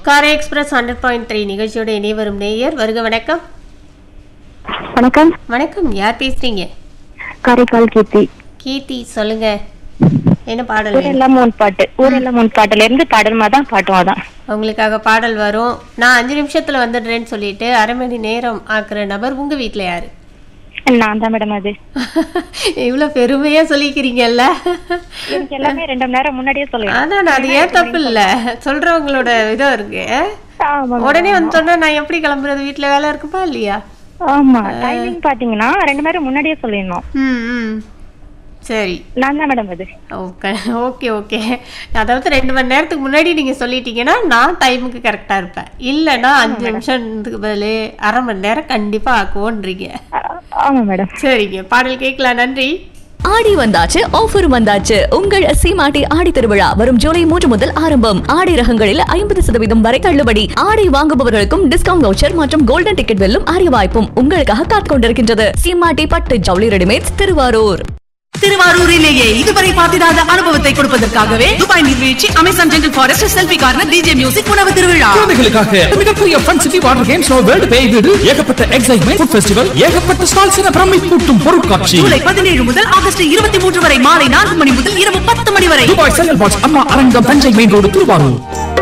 காரை express hundred point three நிகழ்ச்சியோட இணைய வரும் நேயர் வருக வணக்கம் வணக்கம் வணக்கம் யார் பேசுறீங்க காரைக்கால் கீர்த்தி கீர்த்தி சொல்லுங்க என்ன பாடல் வேணும்? ஊரெல்லாம் மூணு பாட்டு ஊரெல்லாம் மூணு பாட்டுல இருந்து பாடல் தான் பாட்டும் அதான் உங்களுக்காக பாடல் வரும் நான் அஞ்சு நிமிஷத்துல வந்துடுறேன்னு சொல்லிட்டு அரை மணி நேரம் ஆக்குற நபர் உங்க வீட்ல யாரு நான் தான் மேடம் அது இவ்வளவு பெருமையா சொல்லிக்கிறீங்கல்ல எனக்கு எல்லாமே ரெண்டு மணி நேரம் முன்னாடியே சொல்லுவேன் அதான் அது ஏன் தப்பு இல்ல சொல்றவங்களோட இதம் இருக்கு ஆமா உடனே வந்து சொன்னா நான் எப்படி கிளம்புறது வீட்ல வேலை இருக்குமா இல்லையா ஆமா டைமிங் பாத்தீங்கன்னா ரெண்டு மணி நேரம் முன்னாடியே சொல்லிடணும் ம் ம் சரி நான் தான் மேடம் அது ஓகே ஓகே ஓகே அதாவது ரெண்டு மணி நேரத்துக்கு முன்னாடி நீங்க சொல்லிட்டீங்கன்னா நான் டைமுக்கு கரெக்டா இருப்பேன் இல்லைன்னா அஞ்சு நிமிஷத்துக்கு பதில் அரை மணி நேரம் கண்டிப்பா ஆக்குவோன்றீங்க ஆ- ஆமா மேடம் சரிங்க பாடல் கேட்கலாம் நன்றி ஆடி வந்தாச்சு ஆஃபர் வந்தாச்சு உங்கள் சீமாட்டி ஆடி திருவிழா வரும் ஜூலை மூன்று முதல் ஆரம்பம் ஆடை ரகங்களில் ஐம்பது சதவீதம் வரை தள்ளுபடி ஆடை வாங்குபவர்களுக்கும் டிஸ்கவுண்ட் வவுச்சர் மற்றும் கோல்டன் டிக்கெட் வெல்லும் அரிய வாய்ப்பும் உங்களுக்காக காத்துக் கொண்டிருக்கின்றது சீமாட்டி பட்டு ஜவுளி ரெடிமேட்ஸ் திருவாரூர் திருவாரூரிலேயே இதுவரை பார்த்திராத அனுபவத்தை கொடுப்பதற்காகவே துபாய் நீர்வீழ்ச்சி Amazon jungle forest selfie corner DJ music உணவு திருவிழா குழந்தைகளுக்காக மிகப்பெரிய fun city water games world பேய் வீடு ஏகப்பட்ட எக்ஸைட்மெண்ட் ஃபுட் ஃபெஸ்டிவல் ஏகப்பட்ட ஸ்டால்ஸ் என பிரமை கூட்டும் பொருட்காட்சி ஜூலை பதினேழு முதல் ஆகஸ்ட் இருபத்தி மூன்று வரை மாலை நான்கு மணி முதல் இரவு பத்து மணி வரை துபாய் செங்கல் பாக்ஸ் அம்மா அரங்கம் தஞ்சை மெயின் ரோடு திருவாரூர்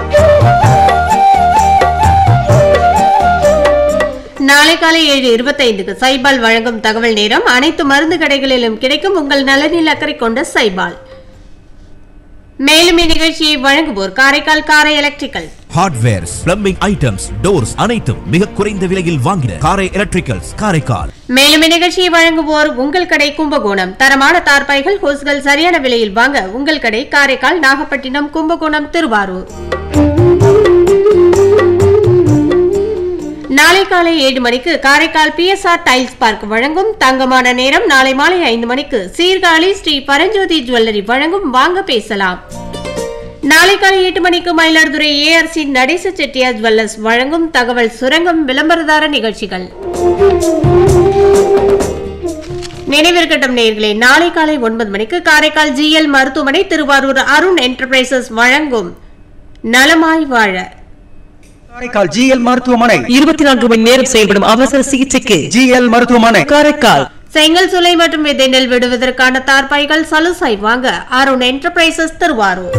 நாளை காலை ஏழு இருபத்தைந்துக்கு சைபால் வழங்கும் தகவல் நேரம் அனைத்து மருந்து கடைகளிலும் கிடைக்கும் உங்கள் நலனில் அக்கறை கொண்ட சைபால் மேலும் இந்நிகழ்ச்சியை வழங்குவோர் Karaikal Karai electrical hardwares plumbing items doors அனைத்தும் மிக குறைந்த விலையில் வாங்கின காரை எலக்ட்ரிக்கல்ஸ் காரைக்கால் மேலும் இந்நிகழ்ச்சியை வழங்குவோர் உங்கள் கடை கும்பகோணம் தரமான தார்பாய்கள் ஹோஸ்கள் சரியான விலையில் வாங்க உங்கள் கடை காரைக்கால் நாகப்பட்டினம் கும்பகோணம் திருவாரூர் நாளை காலை ஏழு மணிக்கு காரைக்கால் பிஎஸ்ஆர் டைல்ஸ் பார்க் வழங்கும் தங்கமான நேரம் நாளை மாலை ஐந்து மணிக்கு சீர்காழி ஸ்ரீ பரஞ்சோதி ஜுவல்லரி வழங்கும் வாங்க பேசலாம் நாளை காலை எட்டு மணிக்கு மயிலாடுதுறை ஏஆர்சி நடேச செட்டியார் ஜுவல்லர்ஸ் வழங்கும் தகவல் சுரங்கம் விளம்பரதார நிகழ்ச்சிகள் நினைவிருக்கட்டும் நேயர்களே நாளை காலை ஒன்பது மணிக்கு காரைக்கால் ஜிஎல் மருத்துவமனை திருவாரூர் அருண் என்டர்பிரைசஸ் வழங்கும் நலமாய் வாழ காரைக்கால் ஜிஎல் மருத்துவமனை இருபத்தி நான்கு மணி நேரம் செயல்படும் அவசர சிகிச்சைக்கு ஜிஎல் மருத்துவமனை காரைக்கால் செங்கல் சுலை மற்றும் விதை நெல் விடுவதற்கான தார்பாய்கள் சலுசாய் வாங்க அருண் என்டர்பிரைசஸ் திருவாரூர்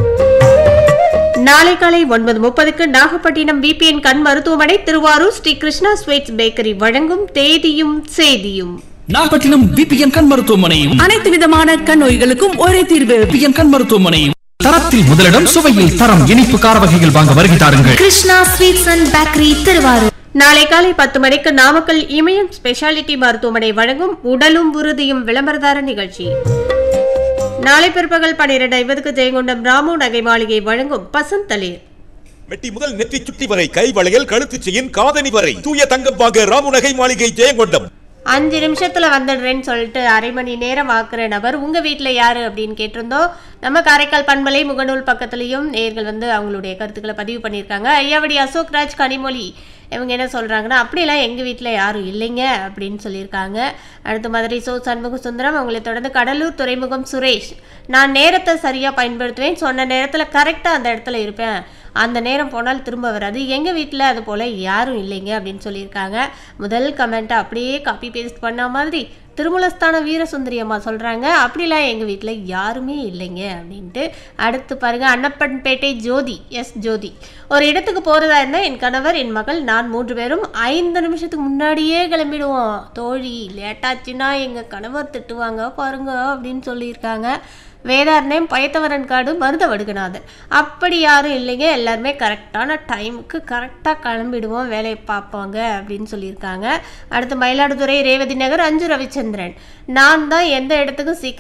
நாளை காலை ஒன்பது முப்பதுக்கு நாகப்பட்டினம் பிபிஎன் கண் மருத்துவமனை திருவாரூர் ஸ்ரீ கிருஷ்ணா ஸ்வீட்ஸ் பேக்கரி வழங்கும் தேதியும் செய்தியும் நாகப்பட்டினம் பிபிஎன் கண் மருத்துவமனையும் அனைத்து விதமான கண் நோய்களுக்கும் ஒரே தீர்வு பிபிஎன் கண் மருத்துவமனையும் தரத்தில் முதலிடம் சுவையில் தரம் இனிப்பு கார வகைகள் வாங்க வருகை தாருங்கள் Krishna sweets and bakery Thiruvarur நாளை காலை பத்து மணிக்கு நாமக்கல் இமயம் ஸ்பெஷாலிட்டி மருத்துவமனை வழங்கும் உடலும் உறுதியும் விளம்பரதார நிகழ்ச்சி நாளை பிற்பகல் பன்னிரண்டு ஐம்பதுக்கு ஜெயங்கொண்டம் ராமு நகை மாளிகை வழங்கும் பசந்தளிர் மெட்டி முதல் நெற்றி சுட்டி வரை கை வளையல் கழுத்து செயின் காதணி வரை தூய தங்கம் வாங்க ராமு நகை மாளிகை ஜெயங்கொண்டம் அஞ்சு நிமிஷத்துல வந்துடுறேன்னு சொல்லிட்டு அரை மணி நேரம் ஆக்குற நபர் உங்க வீட்ல யாரு அப்படின்னு கேட்டிருந்தோம் நம்ம காரைக்கால் பண்பலை முகநூல் பக்கத்துலயும் நேர்கள் வந்து அவங்களுடைய கருத்துக்களை பதிவு பண்ணியிருக்காங்க ஐயாவடி அசோக் ராஜ் கனிமொழி இவங்க என்ன சொல்றாங்கன்னா அப்படிலாம் எங்க வீட்ல யாரும் இல்லைங்க அப்படின்னு சொல்லியிருக்காங்க அடுத்த மாதிரி சோ சண்முக சுந்தரம் அவங்களை தொடர்ந்து கடலூர் துறைமுகம் சுரேஷ் நான் நேரத்தை சரியா பயன்படுத்துவேன் சொன்ன நேரத்துல கரெக்டா அந்த இடத்துல இருப்பேன் அந்த நேரம் போனால் திரும்ப வராது எங்கள் வீட்டில் அது போல் யாரும் இல்லைங்க அப்படின்னு சொல்லியிருக்காங்க முதல் கமெண்ட்டை அப்படியே காப்பி பேஸ்ட் பண்ண மாதிரி திருமலஸ்தான வீரசுந்தரி அம்மா சொல்கிறாங்க அப்படிலாம் எங்கள் வீட்டில் யாருமே இல்லைங்க அப்படின்ட்டு அடுத்து பாருங்க அன்னப்பன்பேட்டை ஜோதி எஸ் ஜோதி ஒரு இடத்துக்கு போகிறதா இருந்தால் என் கணவர் என் மகள் நான் மூன்று பேரும் ஐந்து நிமிஷத்துக்கு முன்னாடியே கிளம்பிடுவோம் தோழி லேட்டாச்சுன்னா எங்கள் கணவர் திட்டுவாங்க பாருங்க அப்படின்னு சொல்லியிருக்காங்க வேதாரண்யம் பயத்தவரன் காடு மருத வடுகநாதன் அப்படி யாரும் இல்லைங்க எல்லாருமே கரெக்டான டைமுக்கு கரெக்டாக கிளம்பிடுவோம் வேலையை பார்ப்பாங்க அப்படின்னு சொல்லியிருக்காங்க அடுத்து மயிலாடுதுறை ரேவதி நகர் அஞ்சு ரவிச்சந்திரன் நான் தான் எந்த இடத்துக்கும் சீக்கிரம்